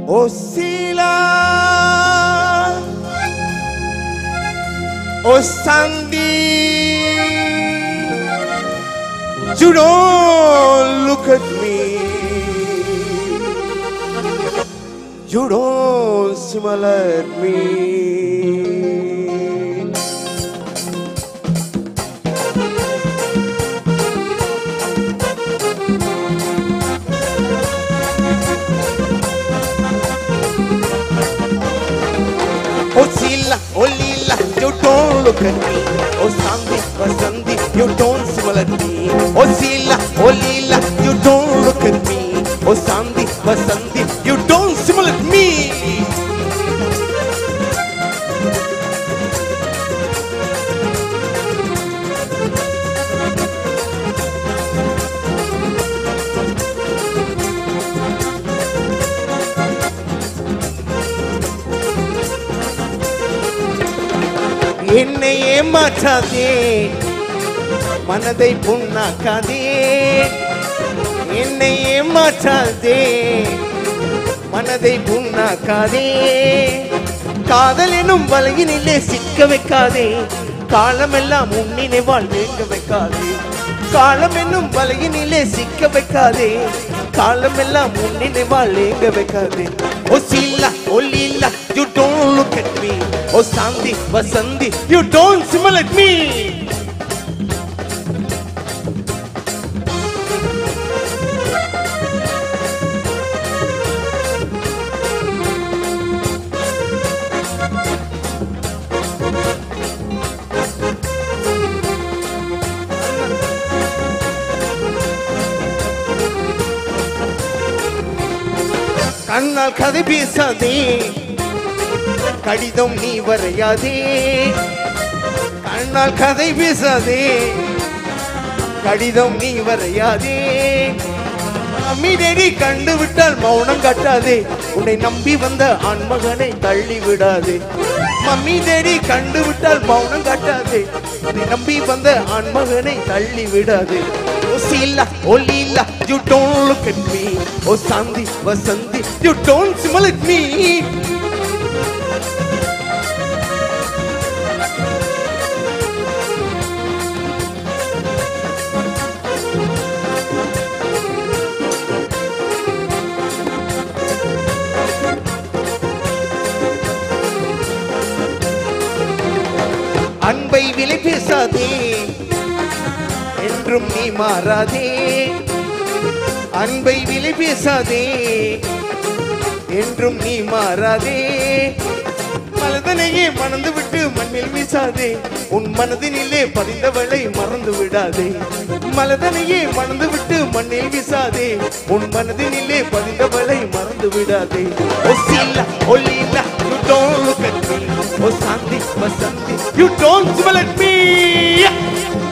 Oh Sila, oh Sandy, you don't look at me. You don't smile at me. Oh Sila, oh Lila, you don't look at me. Oh Sandy, oh Sandy, you don't smile at me. Oh Sila, oh Lila, you don't look at me. Oh Sandy, oh Sandy, you don't smile at me. என்னை ஏமாற்றாதே மனதை புண்ணாக்காதே என்னை ஏமாற்றாதே மனதை புண்ணாக்காதே காதல் எனும் வலையினிலே சிக்க வைக்காதே காலமெல்லாம் உன்னினை வாழ்வேங்க வைக்காதே காலம் என்னும் வலையினிலே சிக்க வைக்காதே காலமெல்லாம் உன்னினை வாழ்வேங்க வைக்காதே ஓ சீலா ஓ Leela you don't look at me ஓ Shanthi Vasanthi you don't smile at me கண்ணால் கதை பேசாதே கடிதம் நீ வரையாதே கண்ணால் கதை பேசாதே கடிதம் நீ வரையாதே அம்மிடடி கண்டு விட்டால் மௌனம் காட்டாதே உன்னை நம்பி வந்த ஆண்மகனை தள்ளி விடாதே மம்மி தேடி கண்டு விட்டால் மௌனம் காட்டாதே உன்னை நம்பி வந்த ஆண்மகனை தள்ளி விடாதே ஓ சீலா ஓ Leela you don't look at me ஓ Shanthi Vasanthi you don't smile at me அன்பை விலை பேசாதே என்றும் நீ மாறாதே அன்பை விலை பேசாதே என்றும் நீ மாறாதே மலதனையே மணந்து விட்டு மண்ணில் வீசாதே உன் மனதினிலே பதிந்தவளை மறந்து விடாதே மலதனையே மணந்து விட்டு மண்ணில் வீசாதே உன் மனதினிலே பதிந்தவளை மறந்து விடாதே ஓ சீலா ஓ Leela you don't look at me ஓ Shanthi Vasanthi you don't smile at me